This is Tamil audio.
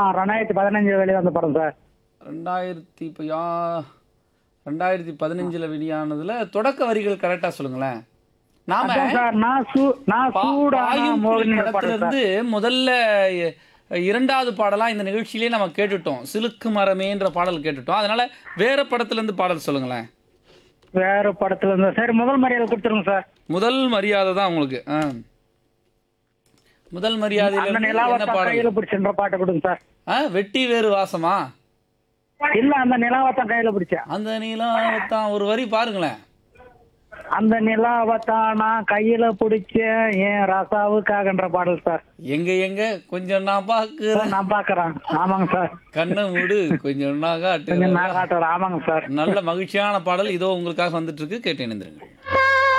ரெண்டாயிரத்தி பதினஞ்சு வெளியே வந்த படம் சார் ரெண்டாயிரத்தி இப்போ யா ரெண்டாயிரத்தி பதினஞ்சில் வெளியானதுல தொடக்க வரிகள் கரெக்டாக சொல்லுங்களேன் நாம அதான் சார் நான் சூ நான் பா- சூடான பாயும் மோகினி படம் சார் படத்திலிருந்து முதல்ல எ- இரண்டாவது பாடலா இந்த நிகழ்ச்சியிலே நம்ம கேட்டுட்டோம் சிலுக்கு மரமேன்ற பாடல் கேட்டுட்டோம் அதனால வேற படத்துல இருந்து பாடல் சொல்லுங்களேன் வேற படத்துல இருந்து சரி முதல் மரியாதை கொடுத்துருங்க சார் முதல் மரியாதை தான் உங்களுக்கு ஆ. முதல் மரியாதையில அந்த இருந்து நிலாவை என்ன தான் பாடல் கையில பிடிச்சுன்ற பாட்டை கொடுங்க சார் ஆ, வெட்டி வேறு வாசமா இல்ல அந்த நிலாவை தான் கையில பிடிச்சேன் அந்த நிலாவத்தான் ஒரு வரி பாருங்களேன் அந்த நிலாவை தான் நான் கையில பிடிச்சேன் என் ராசாவுக்காகன்ற பாடல் சார் எங்க எங்க கொஞ்சம் நான் பாக்குறேன் நான் பாக்குறேன் ஆமாங்க சார் கண்ணை மூடு கொஞ்சம் நான் கொஞ்சம் காட்டுறேன் நான் காட்டுறேன் ஆமாங்க சார் நல்ல மகிழ்ச்சியான பாடல் இதோ உங்களுக்காக வந்துட்டு இருக்கு கேட்டு இணைந்திருங்க